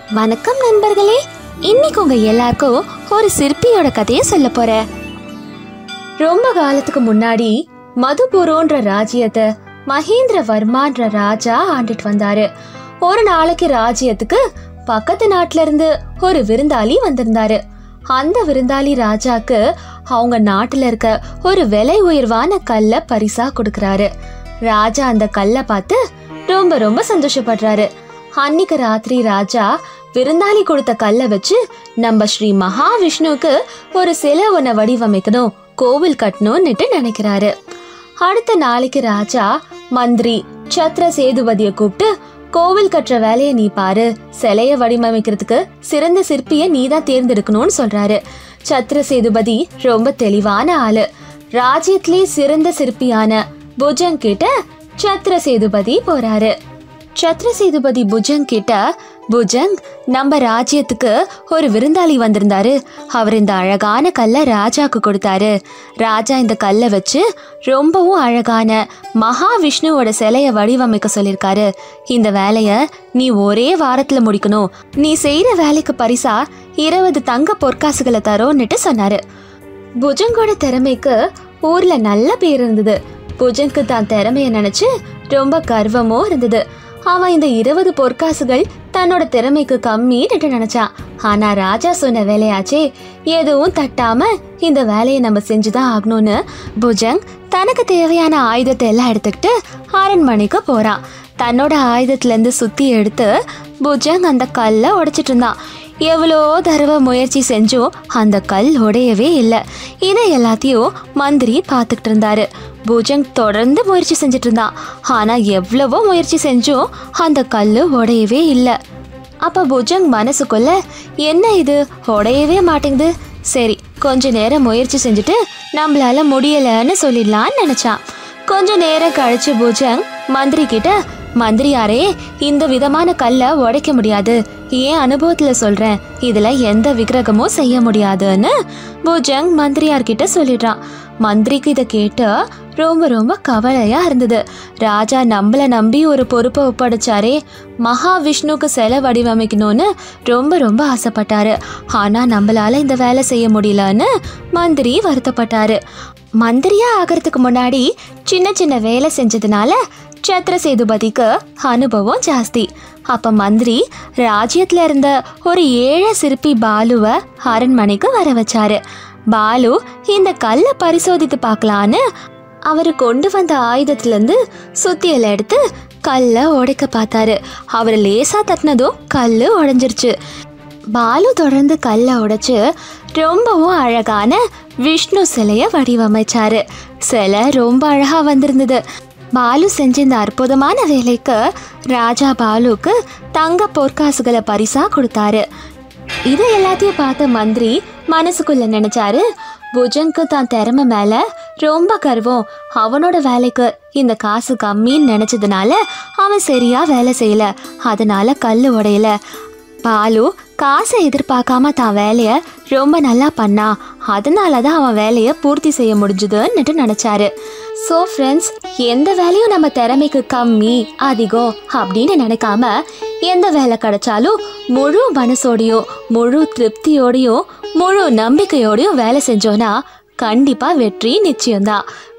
வணக்கம் நண்பர்களே இன்னைக்கு உங்க எல்லாருக்கும் ஒரு சிற்பியோட கதையை சொல்ல போறேன் ரொம்ப காலத்துக்கு முன்னாடி மதுபுரோன்ற ராஜ்யத்தை மகேந்திரவர்மான்ற ராஜா ஆண்டுட்டு வந்தாரு ஒரு நாளைக்கு ராஜ்யத்துக்கு பக்கத்து நாட்டுல இருந்து ஒரு விருந்தாளி வந்திருந்தாரு அந்த விருந்தாளி ராஜாக்கு அவங்க நாட்டுல இருக்க ஒரு விலை உயர்வான கல்லை பரிசா கொடுக்கறாரு ராஜா அந்த கல்லை பார்த்து ரொம்ப ரொம்ப சந்தோஷப்படுறாரு அன்னைக்கு ராத்திரி ராஜா விருந்தாளி கொடுத்த கல்லை வச்சு நம்ம ஸ்ரீ மகாவிஷ்ணுவுக்கு ஒரு சிலை ஒன்ன வடிவமைக்கணும் கோவில் கட்டணும்னுட்டு நினைக்கிறாரு அடுத்த நாளைக்கு ராஜா மந்திரி சத்ர சேதுபதியை கூப்பிட்டு கோவில் கட்டுற வேலையை நீ பாரு சிலைய வடிவமைக்கிறதுக்கு சிறந்த சிற்பிய நீ தான் தேர்ந்தெடுக்கணும்னு சொல்றாரு சத்ர சேதுபதி ரொம்ப தெளிவான ஆளு ராஜ்யத்திலே சிறந்த சிற்பியான புஜங் கிட்ட சத்ர சேதுபதி போறாரு சத்ர சேதுபதி புஜங் கிட்ட புஜங் நம்ம ராஜ்யத்துக்கு ஒரு விருந்தாளி வந்திருந்தாரு அவர் இந்த அழகான கல்லை ராஜாக்கு கொடுத்தாரு ராஜா இந்த கல்லை வச்சு ரொம்பவும் அழகான மகாவிஷ்ணுவோட சிலையை வடிவமைக்க சொல்லியிருக்காரு இந்த வேலையை நீ ஒரே வாரத்துல முடிக்கணும் நீ செய்யற வேலைக்கு பரிசா இருபது தங்க பொற்காசுகளை தரோன்னுட்டு சொன்னாரு புஜங்கோட திறமைக்கு ஊர்ல நல்ல பேர் இருந்தது புஜங்க்கு தான் திறமைய நினைச்சு ரொம்ப கர்வமும் இருந்தது அவன் இந்த இருபது பொற்காசுகள் தன்னோட திறமைக்கு கம்மின்னு நினைச்சான் ஆனா ராஜா சொன்ன வேலையாச்சே எதுவும் தட்டாம இந்த வேலையை நம்ம செஞ்சுதான் ஆகணும்னு புஜங் தனக்கு தேவையான ஆயுதத்தை எல்லாம் எடுத்துக்கிட்டு அரண்மனைக்கு போறான் தன்னோட ஆயுதத்துல இருந்து சுத்தி எடுத்து புஜங் அந்த கல்லை உடைச்சிட்டு இருந்தான் எவ்வளோ தடவை முயற்சி செஞ்சும் அந்த கல் உடையவே இல்லை இதை எல்லாத்தையும் மந்திரி பார்த்துக்கிட்டு இருந்தாரு பூஜங் தொடர்ந்து முயற்சி செஞ்சுட்டு இருந்தான் ஆனால் எவ்வளவோ முயற்சி செஞ்சும் அந்த கல் உடையவே இல்லை அப்போ புஜங் மனசுக்குள்ள என்ன இது உடையவே மாட்டேங்குது சரி கொஞ்ச நேரம் முயற்சி செஞ்சுட்டு நம்மளால முடியலன்னு சொல்லிடலான்னு நினைச்சான் கொஞ்ச நேரம் கழிச்சு புஜங் மந்திரி கிட்ட மந்திரியாரே இந்த விதமான கல்லை உடைக்க முடியாது ஏன் அனுபவத்துல சொல்றேன் இதுல எந்த விக்கிரகமும் செய்ய முடியாதுன்னு புஜங் மந்திரியார் கிட்ட சொல்லிடுறான் மந்திரிக்கு இதை கேட்டு ரொம்ப ரொம்ப கவலையா இருந்தது ராஜா நம்மள நம்பி ஒரு பொறுப்பை ஒப்படைச்சாரே மகாவிஷ்ணுக்கு சிலை வடிவமைக்கணும்னு ரொம்ப ரொம்ப ஆசைப்பட்டாரு ஆனா நம்மளால இந்த வேலை செய்ய முடியலன்னு மந்திரி வருத்தப்பட்டாரு மந்திரியா ஆகிறதுக்கு முன்னாடி சின்ன சின்ன வேலை செஞ்சதுனால சத்ர சேதுபதிக்கு அனுபவம் ஜாஸ்தி அப்ப மந்திரி ராஜ்யத்துல இருந்த ஒரு ஏழை சிற்பி பாலுவை அரண்மனைக்கு வர வச்சாரு பாலு இந்த கல்லை பரிசோதித்து பார்க்கலான்னு அவர் கொண்டு வந்த ஆயுதத்துல இருந்து சுத்தியல் எடுத்து கல்லை உடைக்க பார்த்தாரு அவர் லேசா தட்டினதும் கல்லு உடைஞ்சிருச்சு பாலு தொடர்ந்து கல்லை உடைச்சு ரொம்பவும் அழகான விஷ்ணு சிலைய வடிவமைச்சாரு சிலை ரொம்ப அழகா வந்திருந்தது பாலு செஞ்ச இந்த அற்புதமான வேலைக்கு ராஜா பாலுக்கு தங்க பொற்காசுகளை பரிசா கொடுத்தாரு இதை எல்லாத்தையும் பார்த்த மந்திரி மனசுக்குள்ள நினைச்சாரு புஜங்க்கு தான் திறமை மேல ரொம்ப கர்வம் அவனோட வேலைக்கு இந்த காசு கம்மின்னு நினைச்சதுனால அவன் சரியா வேலை செய்யல அதனால கல்லு உடையல பாலு காசை எதிர்பார்க்காம தான் வேலையை ரொம்ப நல்லா பண்ணா அதனால தான் அவன் வேலையை பூர்த்தி செய்ய முடிஞ்சுதுன்னுட்டு நினச்சாரு ஸோ ஃப்ரெண்ட்ஸ் எந்த வேலையும் நம்ம திறமைக்கு கம்மி அதிகம் அப்படின்னு நினைக்காம எந்த வேலை கிடைச்சாலும் முழு மனசோடையும் முழு திருப்தியோடையும் முழு நம்பிக்கையோடையும் வேலை செஞ்சோன்னா கண்டிப்பாக வெற்றி நிச்சயம்தான்